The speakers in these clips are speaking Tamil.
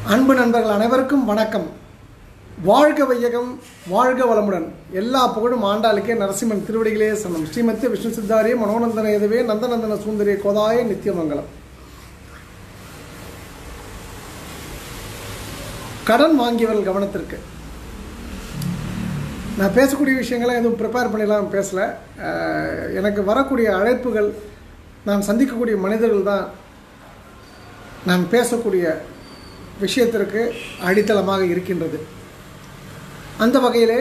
அன்பு நண்பர்கள் அனைவருக்கும் வணக்கம் வாழ்க வையகம் வாழ்க வளமுடன் எல்லா புகழும் ஆண்டாளுக்கே நரசிம்மன் திருவடிகளே சரணம் ஸ்ரீமத்திய விஷ்ணு சித்தாரிய மனோநந்தன எதுவே நந்தநந்தன சுந்தரிய கோதாய நித்தியமங்கலம் கடன் வாங்கியவர்கள் கவனத்திற்கு நான் பேசக்கூடிய விஷயங்களை எதுவும் ப்ரிப்பேர் பண்ணிலாம் பேசலை அஹ், எனக்கு வரக்கூடிய அழைப்புகள் நான் சந்திக்கக்கூடிய மனிதர்கள் தான் நான் பேசக்கூடிய விஷயத்திற்கு அடித்தளமாக இருக்கின்றது அந்த வகையிலே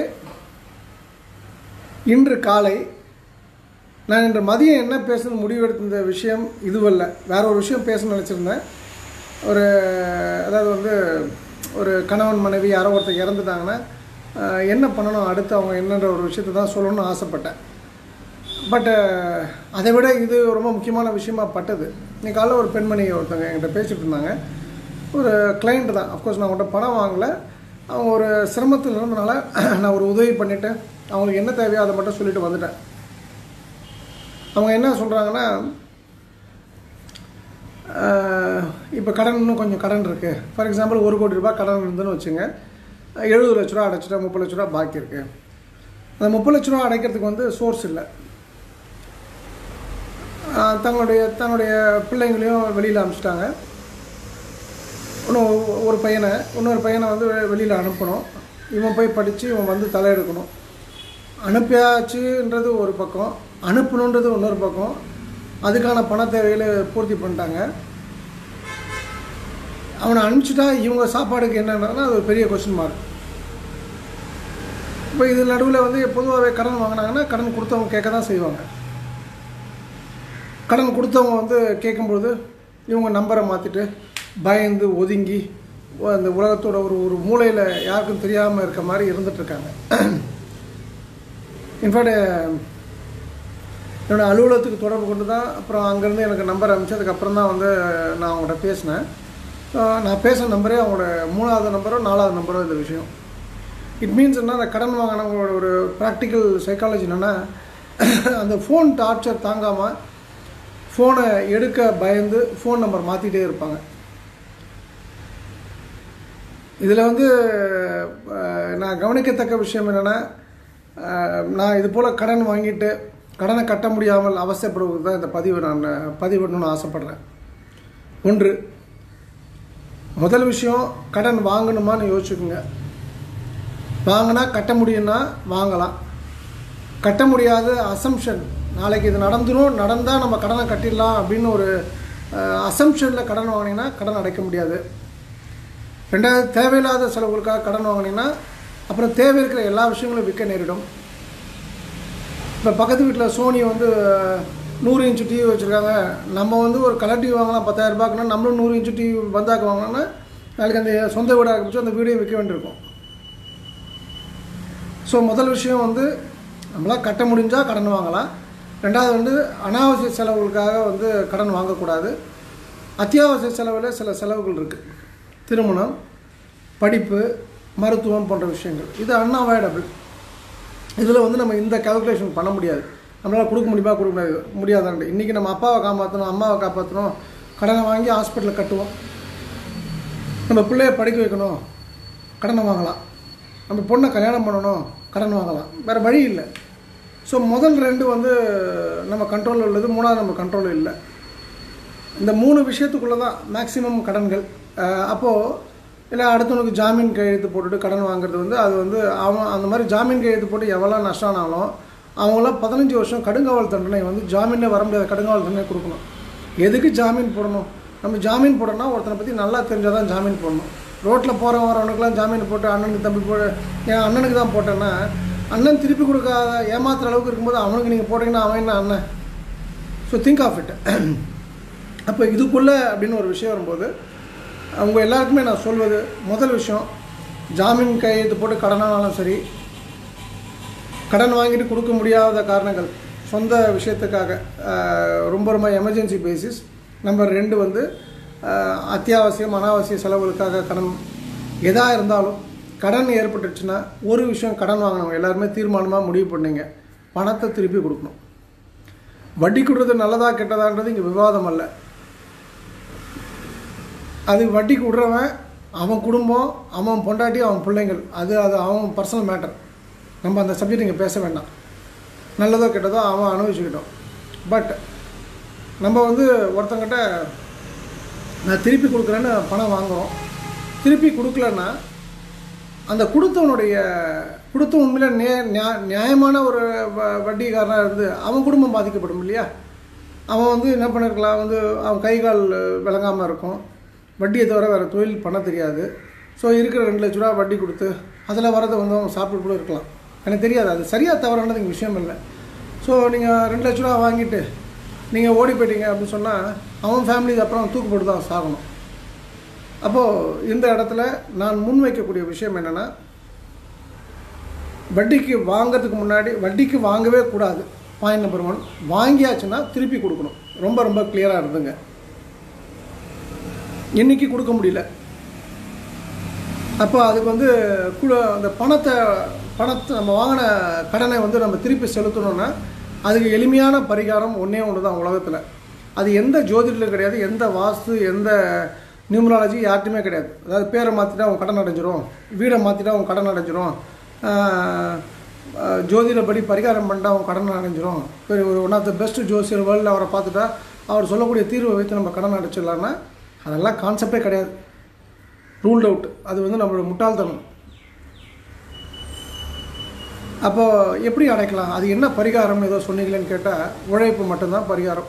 இன்று காலை நான் இன்று மதியம் என்ன பேசணும் முடிவெடுத்த விஷயம் இதுவல்ல வேற ஒரு விஷயம் பேசணும்னு நினச்சிருந்தேன் ஒரு அதாவது வந்து ஒரு கணவன் மனைவி யாரோ ஒருத்தர் இறந்துட்டாங்கன்னா ஆஹ், என்ன பண்ணணும் அடுத்து அவங்க என்னன்ற ஒரு விஷயத்தை தான் சொல்லணும்னு ஆசைப்பட்டேன் பட்டு அதை விட இது ரொம்ப முக்கியமான விஷயமா பட்டது இன்னைக்கு காலைல ஒரு பெண்மணி ஒருத்தவங்க என்கிட்ட பேசிட்டு இருந்தாங்க ஒரு கிளைண்ட் தான் அஃப்கோர்ஸ் நான் அவங்கள்ட்ட பணம் வாங்கலை அவங்க ஒரு சிரமத்தில் இருந்தனால நான் ஒரு உதவி பண்ணிவிட்டு அவங்களுக்கு என்ன தேவையோ அதை மட்டும் சொல்லிட்டு வந்துட்டேன் அவங்க என்ன சொல்கிறாங்கன்னா இப்போ கடன் இன்னும் கொஞ்சம் கடன் இருக்குது ஃபார் எக்ஸாம்பிள் ஒரு கோடி ரூபாய் கடன் இருந்துன்னு வச்சுங்க எழுபது லட்ச ரூபா அடைச்சிட்டா முப்பது லட்ச ரூபா பாக்கி இருக்குது அந்த முப்பது லட்ச ரூபா அடைக்கிறதுக்கு வந்து சோர்ஸ் இல்லை ஆஹ் தங்களுடைய தன்னுடைய பிள்ளைங்களையும் வெளியில் அனுப்பிச்சிட்டாங்க இன்னும் ஒரு பையனை இன்னொரு பையனை வந்து வெளியில் அனுப்பணும் இவன் போய் படித்து இவன் வந்து தலையெடுக்கணும் அனுப்பியாச்சுன்றது ஒரு பக்கம் அனுப்பணுன்றது இன்னொரு பக்கம் அதுக்கான பண தேவைகளை பூர்த்தி பண்ணிட்டாங்க அவனை அனுப்பிச்சிட்டா இவங்க சாப்பாடுக்கு என்னன்னா அது ஒரு பெரிய கொஸ்டின் மார்க் இப்போ இது நடுவில் வந்து பொதுவாகவே கடன் வாங்கினாங்கன்னா கடன் கொடுத்தவங்க கேட்க தான் செய்வாங்க கடன் கொடுத்தவங்க வந்து கேட்கும்பொழுது இவங்க நம்பரை மாற்றிட்டு பயந்து ஒதுங்கி ஒ- அந்த உலகத்தோட ஒரு ஒரு மூலையில் யாருக்கும் தெரியாமல் இருக்க மாதிரி இருந்துகிட்ருக்காங்க இன்ஃபேக்ட் என்னோடய அலுவலகத்துக்கு தொடர்பு கொண்டு தான் அப்புறம் அங்கேருந்து எனக்கு நம்பர் அனுப்பிச்சதுக்கப்புறம் தான் வந்து நான் அவங்கள்ட்ட பேசினேன் அஹ் நான் பேசின நம்பரே அவங்களோட மூணாவது நம்பரோ நாலாவது நம்பரோ இந்த விஷயம் இட் மீன்ஸ் என்ன அந்த கடன் வாங்கினவங்களோட ஒரு ப்ராக்டிக்கல் சைக்காலஜி என்னென்னா அந்த ஃபோன் டார்ச்சர் தாங்காமல் ஃபோனை எடுக்க பயந்து ஃபோன் நம்பர் மாற்றிட்டே இருப்பாங்க இதில் வந்து அஹ், நான் கவனிக்கத்தக்க விஷயம் என்னென்னா நான் இது போல் கடன் வாங்கிட்டு கடனை கட்ட முடியாமல் அவசரப்படுவது தான் இந்த பதிவை நான் பதிவிடணும்னு ஆசைப்பட்றேன் ஒன்று முதல் விஷயம் கடன் வாங்கணுமான்னு யோசிச்சுக்கோங்க வாங்கினா கட்ட முடியும்னா வாங்கலாம் கட்ட முடியாத அசம்ஷன் நாளைக்கு இது நடந்துடும் நடந்தால் நம்ம கடனை கட்டிடலாம் அப்படின்னு ஒரு அசம்ஷனில் கடன் வாங்கினீங்கன்னா கடன் அடைக்க முடியாது ரெண்டாவது தேவையில்லாத செலவுகளுக்காக கடன் வாங்கினீங்கன்னா அப்புறம் தேவை இருக்கிற எல்லா விஷயங்களும் விற்க நேரிடும் இப்போ பக்கத்து வீட்டில் சோனி வந்து நூறு இன்ச்சு டிவி வச்சுருக்காங்க நம்ம வந்து ஒரு கலர் டிவி வாங்கலாம் பத்தாயிரம் ரூபாய்க்குனா நம்மளும் நூறு இன்ச்சு டிவி வந்தாக்க வாங்கினோன்னா நாளைக்கு அந்த சொந்த வீடாக ஆரம்பிச்சு அந்த வீடையும் விற்க வேண்டியிருக்கும் ஸோ முதல் விஷயம் வந்து நம்மளால் கட்ட முடிஞ்சால் கடன் வாங்கலாம் ரெண்டாவது வந்து அனாவசிய செலவுகளுக்காக வந்து கடன் வாங்கக்கூடாது அத்தியாவசிய செலவில் சில செலவுகள் இருக்குது திருமணம் படிப்பு மருத்துவம் போன்ற விஷயங்கள் இது அன்அவாய்டபிள் இதில் வந்து நம்ம இந்த கால்குலேஷன் பண்ண முடியாது நம்மளால் கொடுக்க முடியுமா கொடுக்க முடியாது முடியாதாண்டு இன்றைக்கி நம்ம அப்பாவை காப்பாற்றணும் அம்மாவை காப்பாற்றணும் கடனை வாங்கி ஹாஸ்பிட்டலில் கட்டுவோம் நம்ம பிள்ளைய படிக்க வைக்கணும் கடனை வாங்கலாம் நம்ம பொண்ணை கல்யாணம் பண்ணணும் கடன் வாங்கலாம் வேறு வழி இல்லை ஸோ முதல் ரெண்டு வந்து நம்ம கண்ட்ரோலில் உள்ளது மூணாவது நம்ம கண்ட்ரோலில் இல்லை இந்த மூணு விஷயத்துக்குள்ளே தான் மேக்ஸிமம் கடன்கள் அஹ் அப்போது இல்லை அடுத்தவனுக்கு ஜாமீன் கையெழுத்து போட்டுட்டு கடன் வாங்குறது வந்து அது வந்து அவன் அந்த மாதிரி ஜாமீன் கையெழுத்து போட்டு எவ்வளோ நஷ்டம் ஆனாலும் அவங்களாம் பதினஞ்சு வருஷம் கடுங்காவல் தண்டனை வந்து ஜாமீனில் வர முடியாத கடுங்காவல் தண்டனை கொடுக்கணும் எதுக்கு ஜாமீன் போடணும் நம்ம ஜாமீன் போடணும்னா ஒருத்தனை பற்றி நல்லா தெரிஞ்சால் தான் ஜாமீன் போடணும் ரோட்டில் போகிற வரவனுக்குலாம் ஜாமீன் போட்டு அண்ணனுக்கு தம்பி போட்டு என் அண்ணனுக்கு தான் போட்டேன்னா அண்ணன் திருப்பி கொடுக்காத ஏமாத்துற அளவுக்கு இருக்கும்போது அவனுக்கு நீங்கள் போட்டிங்கன்னா அவன் என்ன அண்ணன் ஸோ திங்க் ஆஃப் இட் அப்போ இதுக்குள்ளே அப்படின்னு ஒரு விஷயம் வரும்போது அவங்க எல்லாருக்குமே நான் சொல்வது முதல் விஷயம் ஜாமீன் கையெழுத்து போட்டு கடனானாலும் சரி கடன் வாங்கிட்டு கொடுக்க முடியாத காரணங்கள் சொந்த விஷயத்துக்காக அஹ், ரொம்ப ரொம்ப எமர்ஜென்சி பேசிஸ் நம்பர் ரெண்டு வந்து அஹ், அத்தியாவசியம் அனாவசிய செலவுகளுக்காக கடன் எதாக இருந்தாலும் கடன் ஏற்பட்டுச்சுன்னா ஒரு விஷயம் கடன் வாங்கினவங்க எல்லாருமே தீர்மானமாக முடிவு பண்ணீங்க பணத்தை திருப்பி கொடுக்கணும் வட்டி கொடுறது நல்லதா கெட்டதான்றது இங்கே விவாதம் அல்ல அது வட்டிக்கு விடுறவன் அவன் குடும்பம் அவன் பொண்டாட்டி அவன் பிள்ளைங்கள் அது அது அவன் பர்சனல் மேட்டர் நம்ம அந்த சப்ஜெக்ட் இங்கே பேச வேண்டாம் நல்லதோ கெட்டதோ அவன் அனுபவிச்சுக்கிட்டோம் பட் நம்ம வந்து ஒருத்தங்கிட்ட நான் திருப்பி கொடுக்குறேன்னு பணம் வாங்குகிறோம் திருப்பி கொடுக்கலன்னா அந்த கொடுத்தவனுடைய கொடுத்த உண்மையில நே நியா- நியாயமான ஒரு வ- வட்டிக்காரனாக இருந்து அவன் குடும்பம் பாதிக்கப்படும் இல்லையா அவன் வந்து என்ன பண்ணிருக்கலாம் வந்து அவன் கை கால் விளங்காமல் இருக்கும் வட்டியை தவிர வேறு தொழில் பண்ண தெரியாது ஸோ இருக்கிற ரெண்டு லட்ச ரூபா வட்டி கொடுத்து அதில் வரதை வந்து அவன் சாப்பிட்டு கூட இருக்கலாம் எனக்கு தெரியாது அது சரியாக தவறானது இங்கே விஷயம் இல்லை ஸோ நீங்கள் ரெண்டு லட்ச ரூபா வாங்கிட்டு நீங்கள் ஓடி போயிட்டீங்க அப்படின்னு சொன்னால் அவன் ஃபேமிலி அப்புறம் தூக்கு போட்டு தான் சாகணும் அப்போது இந்த இடத்துல நான் முன் வைக்கக்கூடிய விஷயம் என்னென்னா வட்டிக்கு வாங்கிறதுக்கு முன்னாடி வட்டிக்கு வாங்கவே கூடாது பாயிண்ட் நம்பர் ஒன் வாங்கியாச்சுன்னா திருப்பி கொடுக்கணும் ரொம்ப ரொம்ப கிளியராக இருந்துங்க இன்னைக்கு கொடுக்க முடியல அப்போ அதுக்கு வந்து குழு அந்த பணத்தை பணத்தை நம்ம வாங்கின கடனை வந்து நம்ம திருப்பி செலுத்தணும்னா அதுக்கு எளிமையான பரிகாரம் ஒன்றே ஒன்று தான் உலகத்தில் அது எந்த ஜோதிடலும் கிடையாது எந்த வாஸ்து எந்த நியூமராலஜி யார்ட்டுமே கிடையாது அதாவது பேரை மாற்றிட்டா அவன் கடன் அடைஞ்சிரும் வீடை மாற்றிட்டா அவன் கடன் அடைஞ்சிரும் ஆஹ், ஆஹ், ஜோதிடப்படி பரிகாரம் பண்ணிட்டா அவன் கடன் அடைஞ்சிரும் பெரிய ஒரு ஒன் ஆஃப் த பெஸ்ட் ஜோசியர் வேர்ல்டில் அவரை பார்த்துட்டா அவர் சொல்லக்கூடிய தீர்வை வைத்து நம்ம கடன் அடைச்சிடலான்னா அதெல்லாம் கான்செப்டே கிடையாது ரூல்ட் அவுட் அது வந்து நம்மளோட முட்டாள்தனம் அப்போ எப்படி அடைக்கலாம் அது என்ன பரிகாரம்னு ஏதோ சொன்னீங்களேன்னு கேட்டால் உழைப்பு மட்டும்தான் பரிகாரம்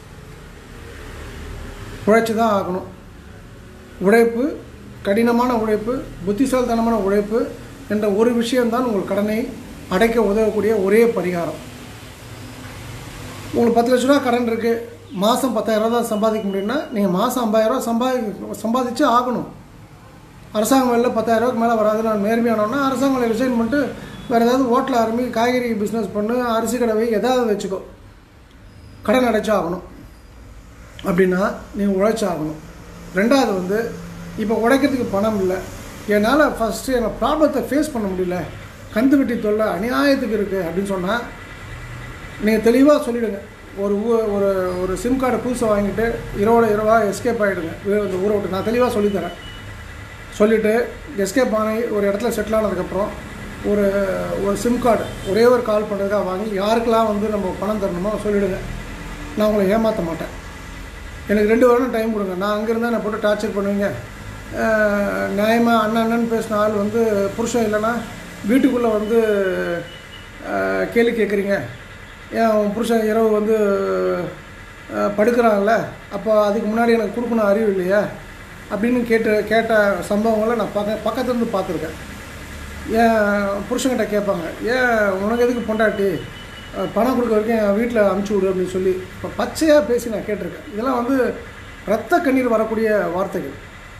உழைச்சி தான் ஆகணும் உழைப்பு கடினமான உழைப்பு புத்திசாலித்தனமான உழைப்பு என்ற ஒரு விஷயம்தான் உங்கள் கடனை அடைக்க உதவக்கூடிய ஒரே பரிகாரம் உங்களுக்கு பத்து லட்ச ரூபா கடன் இருக்குது மாதம் பத்தாயிரம் தான் சம்பாதிக்க முடியும்னா நீங்கள் மாதம் ஐம்பதாயிரரூவா சம்பாதி சம்பாதிச்சு ஆகணும் அரசாங்க வேலையில் பத்தாயிரரூவாக்கு மேலே வராது நான் நேர்மையானோன்னா அரசாங்க வேலையை ரிசைன் பண்ணிட்டு வேறு ஏதாவது ஹோட்டல் ஆரம்பி காய்கறி பிஸ்னஸ் பண்ணு அரிசி கடை வை எதாவது வச்சுக்கோ கடன் அடைச்சா ஆகணும் அப்படின்னா நீங்கள் உழைச்சாகணும் ரெண்டாவது வந்து இப்போ உழைக்கிறதுக்கு பணம் இல்லை என்னால் ஃபஸ்ட்டு எங்கள் ப்ராப்ளத்தை ஃபேஸ் பண்ண முடியல கந்து வெட்டி தொல்லை அநியாயத்துக்கு இருக்குது அப்படின்னு சொன்னால் நீங்கள் தெளிவாக சொல்லிவிடுங்க ஒரு ஊ- ஒரு ஒரு சிம் கார்டை புதுசாக வாங்கிட்டு இரவோட இரவாக எஸ்கேப் ஆகிடுங்க இந்த ஊரை விட்டு நான் தெளிவாக சொல்லித்தரேன் சொல்லிவிட்டு எஸ்கேப் ஆகி ஒரு இடத்துல செட்டில் ஆனதுக்கப்புறம் ஒரு ஒரு சிம் கார்டு ஒரே ஒரு கால் பண்ணுறதுக்காக வாங்கி யாருக்கெல்லாம் வந்து நம்ம பணம் தரணுமோ சொல்லிவிடுங்க நான் உங்களை ஏமாற்ற மாட்டேன் எனக்கு ரெண்டு வாரம் டைம் கொடுங்க நான் அங்கே இருந்தால் நான் போட்டு டார்ச்சர் பண்ணுவீங்க அஹ், நியாயமா அண்ணன் அண்ணன் பேசின ஆள் வந்து புருஷன் இல்லைன்னா வீட்டுக்குள்ளே வந்து அஹ், கேள்வி கேட்குறீங்க ஏன் உன் புருஷன் இரவு வந்து அஹ், படுக்கிறாங்கல்ல அப்போ அதுக்கு முன்னாடி எனக்கு கொடுக்கணும் அறிவு இல்லையா அப்படின்னு கேட்டு கேட்ட சம்பவங்களை நான் பக்க பக்கத்துலேருந்து பார்த்துருக்கேன் ஏன் புருஷன்கிட்ட கேட்பாங்க ஏன் உனக்கு எதுக்கு பொண்டாட்டி அஹ் பணம் கொடுக்க வரைக்கும் என் வீட்டில் அமுச்சு விடு அப்படின்னு சொல்லி இப்போ பச்சையாக பேசி நான் கேட்டிருக்கேன் இதெல்லாம் வந்து ரத்த கண்ணீர் வரக்கூடிய வார்த்தைகள்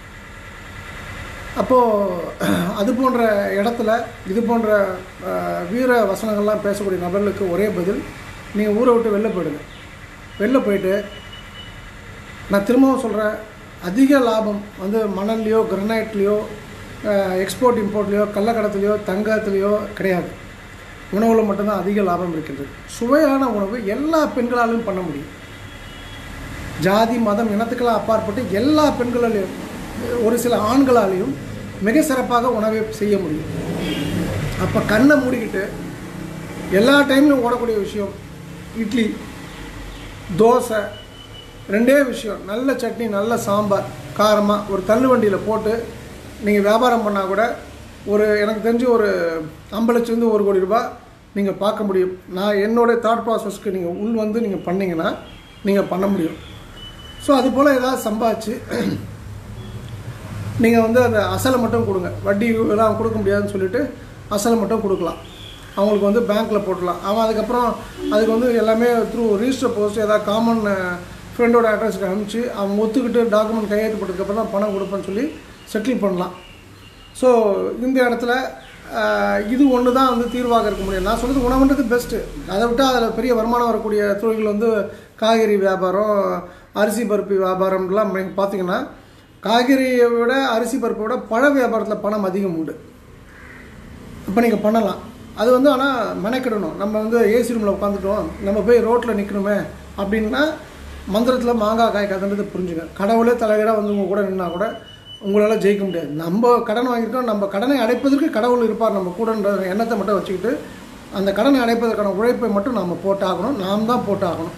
அப்போது அது போன்ற இடத்துல இது போன்ற அஹ், வீர வசனங்கள்லாம் பேசக்கூடிய நபர்களுக்கு ஒரே பதில் நீங்கள் ஊரை விட்டு வெளில போயிடுங்க வெளில போயிட்டு நான் திரும்பவும் சொல்கிறேன் அதிக லாபம் வந்து மணல்லையோ கிரனைட்லேயோ எக்ஸ்போர்ட் இம்போர்ட்லேயோ கள்ளக்கடத்துலையோ தங்கத்துலேயோ கிடையாது உணவில் மட்டும்தான் அதிக லாபம் இருக்கின்றது சுவையான உணவு எல்லா பெண்களாலும் பண்ண முடியும் ஜாதி மதம் இனத்துக்கெல்லாம் அப்பாற்பட்டு எல்லா பெண்களாலையும் ஒரு சில ஆண்களாலையும் மிக சிறப்பாக உணவை செய்ய முடியும் அப்போ கண்ணை மூடிக்கிட்டு எல்லா டைம்லையும் ஓடக்கூடிய விஷயம் இட்லி தோசை ரெண்டே விஷயம் நல்ல சட்னி நல்ல சாம்பார் காரமாக ஒரு தள்ளு வண்டியில் போட்டு நீங்கள் வியாபாரம் பண்ணால் கூட ஒரு எனக்கு தெரிஞ்சு ஒரு ஐம்பது லட்சம் ஒரு கோடி ரூபாய் நீங்கள் பார்க்க முடியும் நான் என்னோட தாட் ப்ராசஸ்க்கு நீங்கள் உள் வந்து நீங்கள் பண்ணீங்கன்னா நீங்கள் பண்ண முடியும் ஸோ அது போல் ஏதாவது சம்பாதிச்சு நீங்கள் வந்து அந்த அசலை மட்டும் கொடுங்க வட்டி எல்லாம் கொடுக்க முடியாதுன்னு சொல்லிட்டு அசலை மட்டும் கொடுக்கலாம் அவங்களுக்கு வந்து பேங்க்கில் போட்டுடலாம் அவன் அதுக்கப்புறம் அதுக்கு வந்து எல்லாமே த்ரூ ரிஜிஸ்டர் போஸ்ட் ஏதாவது காமன் ஃப்ரெண்டோட அட்ரஸ்க்கு அனுப்பிச்சு அவன் ஒத்துக்கிட்டு டாக்குமெண்ட் கையெழுத்து போட்டதுக்கப்புறம் தான் பணம் கொடுப்பேன்னு சொல்லி செட்டில் பண்ணலாம் ஸோ இந்த இடத்துல ஆஹ், இது ஒன்று தான் வந்து தீர்வாக இருக்க முடியும் நான் சொல்கிறது உணவுன்றது பெஸ்ட்டு அதை விட்டால் அதில் பெரிய வருமானம் வரக்கூடிய தொழில்கள் வந்து காய்கறி வியாபாரம் அரிசி பருப்பு வியாபாரம்லாம் நீங்க பார்த்தீங்கன்னா காய்கறியை விட அரிசி பருப்பை விட பழ வியாபாரத்தில் பணம் அதிகம் உண்டு அப்போ நீங்கள் பண்ணலாம் அது வந்து ஆனால் மெனக்கிடணும் நம்ம வந்து ஏசி ரூமில் உட்காந்துட்டோம் நம்ம போய் ரோட்டில் நிற்கணுமே அப்படின்னா மந்திரத்தில் மாங்காய் காய் கதன்றது புரிஞ்சுங்க கடவுளே தலைகீழாக வந்து உங்கள் கூட நின்னா கூட உங்களால் ஜெயிக்க முடியாது நம்ம கடன் வாங்கியிருக்கோம் நம்ம கடனை அடைப்பதற்கு கடவுள் இருப்பார் நம்ம கூடன்ற எண்ணத்தை மட்டும் வச்சுக்கிட்டு அந்த கடனை அடைப்பதற்கான உழைப்பை மட்டும் நாம் போட்டாகணும் நாம் தான் போட்டாகணும்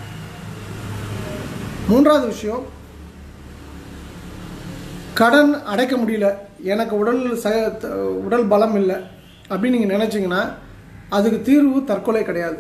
மூன்றாவது விஷயம் கடன் அடைக்க முடியல எனக்கு உடல் ச த- உடல் பலம் இல்லை அப்படின்னு நீங்கள் நினச்சிங்கன்னா அதுக்கு தீர்வு தற்கொலை கிடையாது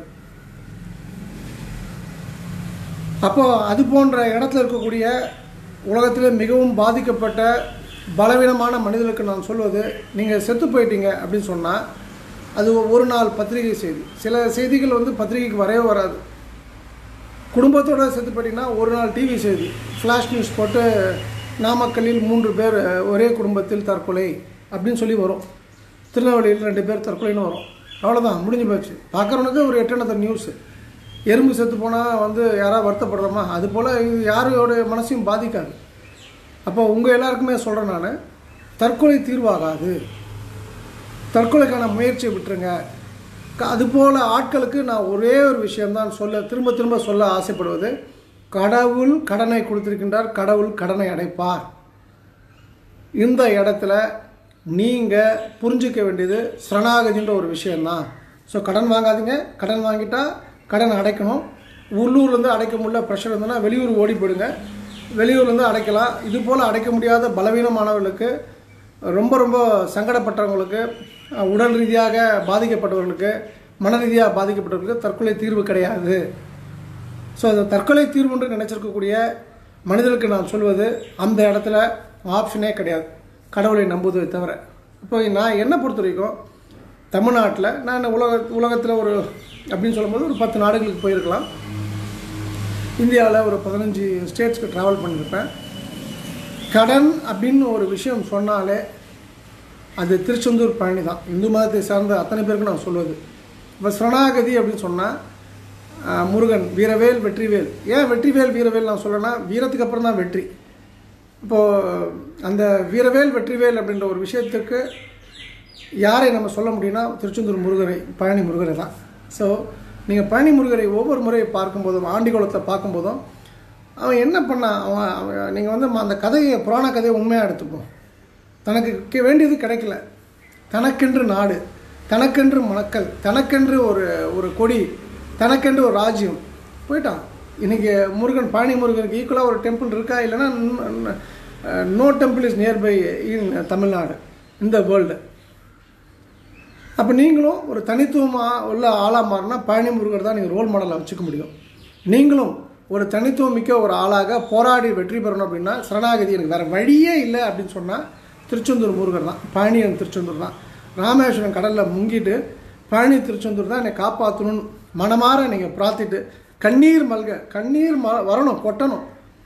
அப்போ அது போன்ற இடத்துல இருக்கக்கூடிய உலகத்திலே மிகவும் பாதிக்கப்பட்ட பலவீனமான மனிதர்களுக்கு நான் சொல்வது நீங்கள் செத்து போயிட்டீங்க அப்படின்னு சொன்னால் அது ஒரு நாள் பத்திரிகை செய்தி சில செய்திகள் வந்து பத்திரிகைக்கு வரவே வராது குடும்பத்தோட செத்து போயிட்டீங்கன்னா ஒரு நாள் டிவி செய்தி ஃப்ளாஷ் நியூஸ் போட்டு நாமக்கல்லில் மூன்று பேர் ஒரே குடும்பத்தில் தற்கொலை அப்படின்னு சொல்லி வரும் திருநெல்வேலியில் ரெண்டு பேர் தற்கொலைன்னு வரும் அவ்வளோதான் முடிஞ்சு போச்சு பார்க்குறவனுக்கு ஒரு எட்டனத்த நியூஸு எறும்பு செத்து போனால் வந்து யாராவது வருத்தப்படுறோமா அது போல் இது யாரோட மனசையும் பாதிக்காது அப்போ உங்கள் எல்லாருக்குமே சொல்கிறேன் நான் தற்கொலை தீர்வாகாது தற்கொலைக்கான முயற்சியை விட்டுருங்க க- அதுபோல் ஆட்களுக்கு நான் ஒரே ஒரு விஷயம்தான் சொல்ல திரும்ப திரும்ப சொல்ல ஆசைப்படுவது கடவுள் கடனை கொடுத்திருக்கின்றார் கடவுள் கடனை அடைப்பார் இந்த இடத்துல நீங்கள் புரிஞ்சிக்க வேண்டியது சரணாகதின்ற ஒரு விஷயம்தான் ஸோ கடன் வாங்காதீங்க கடன் வாங்கிட்டா கடன் அடைக்கணும் உள்ளூர்லேருந்து அடைக்க முடியல ப்ரெஷர் இருந்ததுன்னா வெளியூர் ஓடி போயிடுங்க வெளியூர்லேருந்து அடைக்கலாம் இது போல் அடைக்க முடியாத பலவீனமானவர்களுக்கு ரொம்ப ரொம்ப சங்கடப்பட்டவங்களுக்கு அஹ், உடல் ரீதியாக பாதிக்கப்பட்டவர்களுக்கு மன ரீதியாக பாதிக்கப்பட்டவர்களுக்கு தற்கொலை தீர்வு கிடையாது ஸோ அந்த தற்கொலை தீர்வுன்று நினச்சிருக்கக்கூடிய மனிதர்களுக்கு நான் சொல்வது அந்த இடத்துல ஆப்ஷனே கிடையாது கடவுளை நம்புவதை தவிர இப்போ நான் என்னை பொறுத்த வரைக்கும் தமிழ்நாட்டில் நான் உலக உலகத்தில் ஒரு அப்படின்னு சொல்லும்போது ஒரு பத்து நாடுகளுக்கு போயிருக்கலாம் இந்தியாவில் ஒரு பதினஞ்சு ஸ்டேட்ஸ்க்கு ட்ராவல் பண்ணியிருப்பேன் கடன் அப்படின்னு ஒரு விஷயம் சொன்னாலே அது திருச்செந்தூர் பழனி தான் இந்து மதத்தை சார்ந்த அத்தனை பேருக்கு நான் சொல்வது இப்போ சரணாகதி அப்படின்னு சொன்னால் முருகன் வீரவேல் வெற்றிவேல் ஏன் வெற்றிவேல் வீரவேல் நான் சொல்லேன்னா வீரத்துக்கு அப்புறம் தான் வெற்றி இப்போது அந்த வீரவேல் வெற்றிவேல் அப்படின்ற ஒரு விஷயத்துக்கு யாரை நம்ம சொல்ல முடியும்னா திருச்செந்தூர் முருகரை பழனி முருகரை தான் ஸோ நீங்கள் பழனி முருகரை ஒவ்வொரு முறை பார்க்கும்போதும் ஆண்டிகுளத்தை பார்க்கும்போதும் அவன் என்ன பண்ணான் அவன் அவன் நீங்கள் வந்து அந்த கதையை புராண கதையை உண்மையாக எடுத்துப்போம் தனக்கு கி- வேண்டியது கிடைக்கல தனக்கென்று நாடு தனக்கென்று மக்கள் தனக்கென்று ஒரு ஒரு கொடி தனக்கென்று ஒரு ராஜ்யம் போயிட்டான் இன்றைக்கி முருகன் பழனி முருகனுக்கு ஈக்குவலாக ஒரு டெம்பிள் இருக்கா இல்லைன்னா no temple is nearby in Tamil Nadu இந்த வேர்ல்டு அப்போ நீங்களும் ஒரு தனித்துவமாக உள்ள ஆளாக மாறினா பழனி முருகர் தான் நீங்கள் ரோல் மாடலாக வச்சுக்க முடியும் நீங்களும் ஒரு தனித்துவம் மிக்க ஒரு ஆளாக போராடி வெற்றி பெறணும் அப்படின்னா சரணாகதி எனக்கு வேறு வழியே இல்லை அப்படின்னு சொன்னால் திருச்செந்தூர் முருகர் தான் பழனியன் திருச்செந்தூர் தான் ராமேஸ்வரம் கடலில் முங்கிட்டு பழனி திருச்செந்தூர் தான் என்னை காப்பாற்றணும்னு மனமாற நீங்கள் பிரார்த்திட்டு கண்ணீர் மல்க கண்ணீர் ம வரணும் கொட்டணும்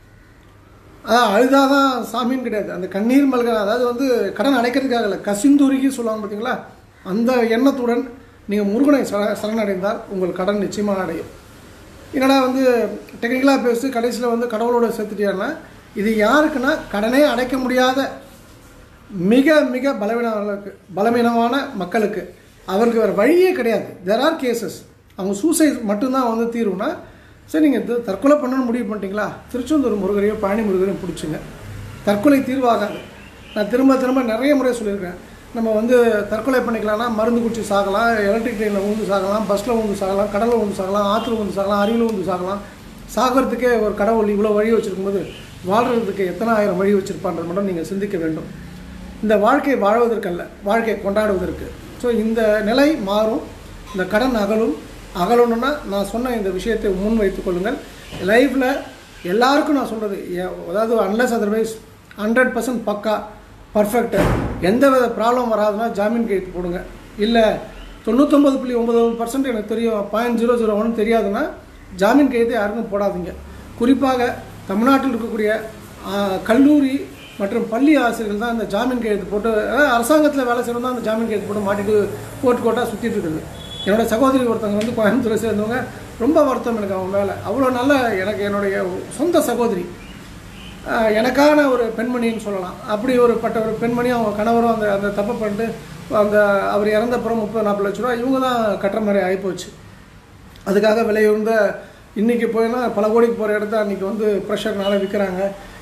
அதான் அழுதாதான் சாமின்னு கிடையாது அந்த கண்ணீர் மல்க அதாவது வந்து கடன் அடைக்கிறதுக்காக இல்லை கசிந்துருகி சொல்லுவாங்க பார்த்தீங்களா அந்த எண்ணத்துடன் நீங்கள் முருகனை சர சரணடைந்தால் உங்கள் கடன் நிச்சயமாக அடையும் என்னடா வந்து டெக்னிக்கலாக பேசி கடைசியில் வந்து கடவுளோட சேர்த்துட்டியான்னா இது யாருக்குன்னா கடனே அடைக்க முடியாத மிக மிக பலவீனங்களுக்கு பலவீனமான மக்களுக்கு அவருக்கு வேறு வழியே கிடையாது தெர் ஆர் கேசஸ் அவங்க சூசைட் மட்டும்தான் வந்து தீர்வுனா சரி நீங்கள் இது தற்கொலை பண்ணணும்னு முடிவு பண்ணிட்டீங்களா திருச்செந்தூர் முருகரையோ பழனி முருகரையும் பிடிச்சிங்க தற்கொலை தீர்வாகாது நான் திரும்ப திரும்ப நிறைய முறை சொல்லியிருக்கேன் நம்ம வந்து தற்கொலை பண்ணிக்கலாம்னா மருந்து குடிச்சு சாகலாம் எலக்ட்ரிக் ட்ரெயினில் ஊந்து சாகலாம் பஸ்ஸில் ஊந்து சாகலாம் கடலில் ஊந்து சாகலாம் ஆற்றுல ஊந்து சாகலாம் அருவியில் ஊந்து சாகலாம் சாகிறதுக்கே ஒரு கடவுள் இவ்வளோ வழி வச்சுருக்கும்போது வாழ்கிறதுக்கு எத்தனை ஆயிரம் வழி வச்சுருப்பான்றது மட்டும் நீங்கள் சிந்திக்க வேண்டும் இந்த வாழ்க்கை வாழ்வதற்கல்ல வாழ்க்கை கொண்டாடுவதற்கு ஸோ இந்த நிலை மாறும் இந்த கடன் அகலும் அகலணும்னா நான் சொன்ன இந்த விஷயத்தை முன் வைத்துக் கொள்ளுங்கள் லைஃப்பில் எல்லாருக்கும் நான் சொல்கிறது அதாவது அன்லஸ் அதர்வைஸ் ஹண்ட்ரட் பர்சன்ட் பக்கா பர்ஃபெக்ட் எந்த வித ப்ராப்ளம் வராதுன்னா ஜாமீன் கையெழுத்து போடுங்க இல்லை தொண்ணூத்தொம்பது புள்ளி ஒம்பது பர்சன்ட் எனக்கு தெரியும் பாயிண்ட் ஜீரோ ஜீரோ ஒன் தெரியாதுன்னா ஜாமீன் கையெழுத்து யாருக்கும் போடாதீங்க குறிப்பாக தமிழ்நாட்டில் இருக்கக்கூடிய ஆ, கல்லூரி மற்றும் பள்ளி ஆசிரியர்கள் தான் இந்த ஜாமீன் கையெழுத்து போட்டு அதாவது அரசாங்கத்தில் வேலை செய்யணும் தான் அந்த ஜாமீன் கையெழுத்து போட்டு மாட்டிட்டு கோர்ட் கோர்ட்டாக சுற்றிட்டு இருக்குது என்னோட சகோதரி ஒருத்தவங்க வந்து கோயம்புத்தூரை சேர்ந்தவங்க ரொம்ப வருத்தம் எனக்கு அவன் மேலே அவ்வளோ நல்ல எனக்கு என்னுடைய சொந்த சகோதரி ஆஹ் எனக்கான ஒரு பெண்மணின்னு சொல்லலாம் அப்படி ஒரு பட்ட ஒரு பெண்மணி அவங்க கணவரும் அந்த அந்த தப்பை பண்ணிட்டு அந்த அவர் இறந்தப்புறம் முப்பது நாற்பது லட்ச ரூபா இவங்க தான் கட்டுற மாதிரி ஆகிப்போச்சு அதுக்காக விலையுறந்த இன்றைக்கி போயினா பல கோடிக்கு போகிற இடத்த அன்றைக்கி வந்து ப்ரெஷர்னால விற்கிறாங்க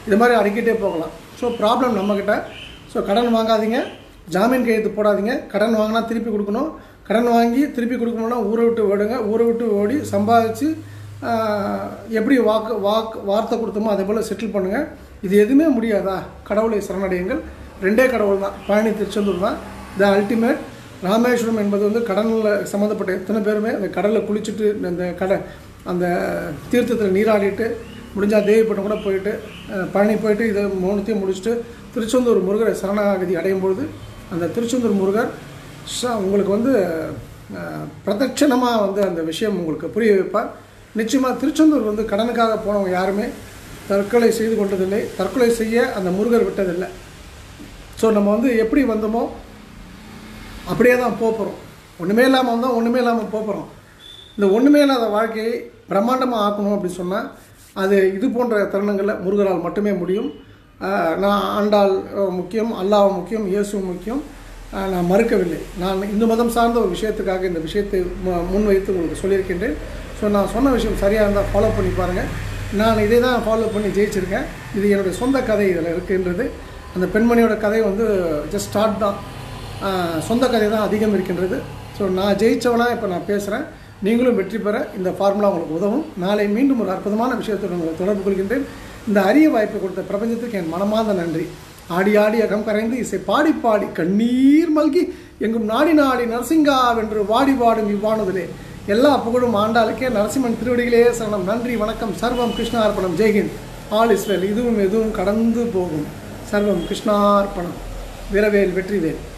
இது மாதிரி அடிக்கிட்டே போகலாம் ஸோ ப்ராப்ளம் நம்மக்கிட்ட ஸோ கடன் வாங்காதீங்க ஜாமீன் கையெழுத்து போடாதீங்க கடன் வாங்கினா திருப்பி கொடுக்கணும் கடன் வாங்கி திருப்பி கொடுக்கணும்னா ஊரை விட்டு ஓடுங்க ஊரை விட்டு ஓடி சம்பாதிச்சு ஆஹ், எப்படி வாக்கு வாக்கு வார்த்தை கொடுத்தோமோ அதே போல் செட்டில் பண்ணுங்கள் இது எதுவுமே முடியாதா கடவுளை சரணடையுங்கள் ரெண்டே கடவுள் தான் பழனி திருச்செந்தூர் தான் த அல்டிமேட் ராமேஸ்வரம் என்பது வந்து கடலில் சம்மந்தப்பட்ட எத்தனை பேருமே அந்த கடலில் குளிச்சுட்டு அந்த கடை அந்த தீர்த்தத்தில் நீராடிட்டு முடிஞ்சால் தேவிப்பட்டம் கூட போயிட்டு அஹ், பழனி போயிட்டு இதை மூணுத்தையும் முடிச்சுட்டு திருச்செந்தூர் முருகரை சரணாகதி அடையும் பொழுது அந்த திருச்செந்தூர் முருகர் ச- உங்களுக்கு வந்து பிரதட்சணமாக வந்து அந்த விஷயம் உங்களுக்கு புரிய வைப்பார் நிச்சயமாக திருச்செந்தூர் வந்து கடனுக்காக போனவங்க யாருமே தற்கொலை செய்து கொண்டதில்லை தற்கொலை செய்ய அந்த முருகர் விட்டதில்லை ஸோ நம்ம வந்து எப்படி வந்தோமோ அப்படியே தான் போகிறோம் ஒன்றுமே இல்லாமல் வந்தோம் ஒன்றுமே இல்லாமல் போகிறோம் இந்த ஒன்றுமே இல்லாத வாழ்க்கையை பிரம்மாண்டமாக ஆக்கணும் அப்படின்னு சொன்னால் அது இது போன்ற தருணங்களில் முருகரால் மட்டுமே முடியும் ஆஹ் நான் ஆண்டாள் அஹ், முக்கியம் அல்லாஹ் முக்கியம் இயேசு முக்கியம் ஆஹ் நான் மறுக்கவில்லை நான் இந்து மதம் சார்ந்த ஒரு விஷயத்துக்காக இந்த விஷயத்தை மு- முன்வைத்து உங்களுக்கு சொல்லியிருக்கின்றேன் ஸோ நான் சொன்ன விஷயம் சரியாக இருந்தால் ஃபாலோ பண்ணி பாருங்கள் நான் இதை தான் ஃபாலோ பண்ணி ஜெயிச்சிருக்கேன் இது என்னுடைய சொந்த கதை இதில் இருக்கின்றது அந்த பெண்மணியோட கதை வந்து ஜஸ்ட் ஸ்டார்ட் தான் ஆஹ் சொந்த கதை தான் அதிகம் இருக்கின்றது ஸோ நான் ஜெயித்தவனா இப்போ நான் பேசுகிறேன் நீங்களும் வெற்றி பெற இந்த ஃபார்முலா உங்களுக்கு உதவும் நாளை மீண்டும் ஒரு அற்புதமான விஷயத்துடன் உங்களை தொடர்பு கொள்கின்றேன் இந்த அரிய வாய்ப்பை கொடுத்த பிரபஞ்சத்துக்கு என் மனமார்ந்த நன்றி ஆடி ஆடி அகம் கரைந்து இசை பாடி பாடி கண்ணீர் மல்கி எங்கும் நாடி நாடி நரசிங்கா வென்று வாடி வாடும் இவ்வாணுதலே எல்லா புகழும் ஆண்டாளுக்கே நரசிம்மன் திருவடிகளே சரணம் நன்றி வணக்கம் சர்வம் கிருஷ்ணார்ப்பணம் ஜெய்ஹிந்த் ஆல் இஸ்ரேல் இதுவும் எதுவும் கடந்து போகும் சர்வம் கிருஷ்ணார்ப்பணம் வீரவேல் வெற்றிவேல்